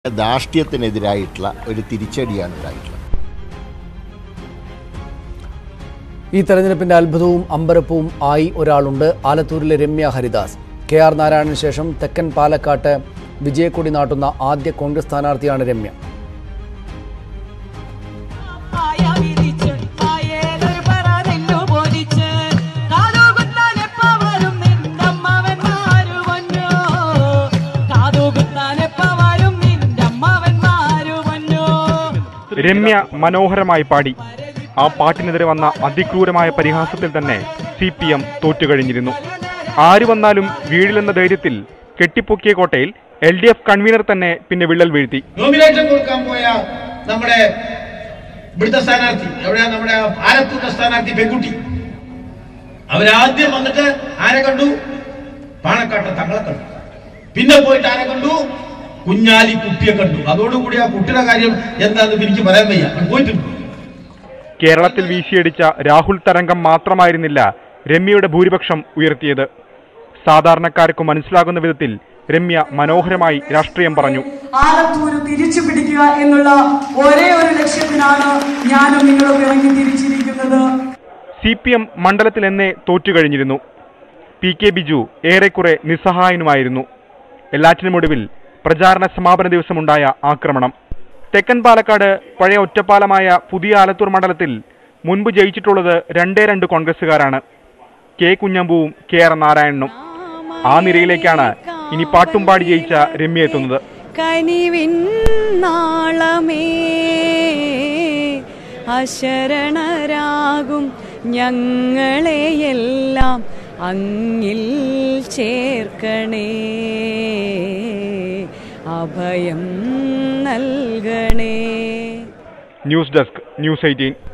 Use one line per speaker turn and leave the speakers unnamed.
ധാർഷ്ട്യത്തിനെതിരായിട്ടുള്ള ഒരു തിരിച്ചടിയാണ് ഉണ്ടായിട്ടുള്ളത്
ഈ തെരഞ്ഞെടുപ്പിന്റെ അത്ഭുതവും അമ്പരപ്പവും ആയി ഒരാളുണ്ട് ആലത്തൂരിലെ രമ്യ ഹരിദാസ് കെ ആർ നാരായണന് ശേഷം തെക്കൻ പാലക്കാട്ട് വിജയക്കൊടി നാട്ടുന്ന ആദ്യ കോൺഗ്രസ് സ്ഥാനാർത്ഥിയാണ് രമ്യ
ആയ വിരിച്ച് ആയേലൊരു പറ നെല്ലു പൊരിച്ച് കാതുകുത്താനെപ്പവരും നിന്നമ്മവന്മാരു പൊന്നോ കാതുകുത്താനെപ്പവരും നിന്നമ്മവന്മാരു പൊന്നോ
രമ്യ മനോഹരമായി പാടി ആ പാട്ടിനെതിരെ വന്ന അതിക്രൂരമായ പരിഹാസത്തിൽ തന്നെ സി പി എം തോറ്റുകഴിഞ്ഞിരുന്നു ആര് വന്നാലും വീഴിലെന്ന ധൈര്യത്തിൽ കെട്ടിപ്പൊക്കിയ കോട്ടയിൽ എൽ ഡി എഫ് കൺവീനർ തന്നെ പിന്നെ വിള്ളൽ വീഴ്ത്തി
നോമിനേഷൻ കൊടുക്കാൻ പോയ നമ്മുടെ ഇവിടുത്തെ സ്ഥാനാർത്ഥി എവിടെയാ നമ്മുടെ ആലത്തൂരിന്റെ സ്ഥാനാർത്ഥി പെൺകുട്ടി അവരാദ്യം വന്നിട്ട് ആരെ കണ്ടു പാണക്കാട്ടെ തങ്ങളെ കണ്ടു പിന്നെ പോയിട്ട് ആരെ കണ്ടു കുഞ്ഞാലി കുട്ടിയെ കണ്ടു അതോടുകൂടി ആ കുട്ടിയുടെ കാര്യം എന്താണെന്ന് എനിക്ക് പറയാൻ വയ്യ അവൻ പോയിട്ടുണ്ട്
കേരളത്തിൽ വീശിയടിച്ച രാഹുൽ തരംഗം മാത്രമായിരുന്നില്ല രമ്യയുടെ ഭൂരിപക്ഷം ഉയർത്തിയത് സാധാരണക്കാർക്ക് മനസ്സിലാകുന്ന വിധത്തിൽ രമ്യ മനോഹരമായി രാഷ്ട്രീയം പറഞ്ഞു
ആലത്തൂര് തിരിച്ചു പിടിക്കുക എന്നുള്ള ഒരേ ഒരു ലക്ഷ്യത്തിനാണ് ഞാനും നിങ്ങളും ഇറങ്ങി തിരിച്ചിരിക്കുന്നത്
സി പി എം മണ്ഡലത്തിൽ എന്നേ തോറ്റുകഴിഞ്ഞിരുന്നു പി കെ ബിജു ഏറെക്കുറെ നിസ്സഹായനുമായിരുന്നു എല്ലാറ്റിനുമൊടുവിൽ പ്രചാരണ സമാപന ദിവസമുണ്ടായ ആക്രമണം തെക്കൻ പാലക്കാട് പഴയ ഒറ്റപ്പാലമായ പുതിയ ആലത്തൂർ മണ്ഡലത്തിൽ മുൻപ് ജയിച്ചിട്ടുള്ളത് രണ്ടേ രണ്ട് കോൺഗ്രസുകാരാണ് കെ കുഞ്ഞമ്പുവും കെ ആർ നാരായണനും ആ നിരയിലേക്കാണ് ഇനി പാട്ടും പാടി ജയിച്ച രമ്യ എത്തുന്നത്
കനിവിൻ നാളമേ അശരണരാകും ഞങ്ങളെയെല്ലാം അങ്ങിൽ ചേർക്കണേ അഭയം നൽകണേ
ന്യൂസ് ഡെസ്ക് ന്യൂസ് എയ്റ്റീൻ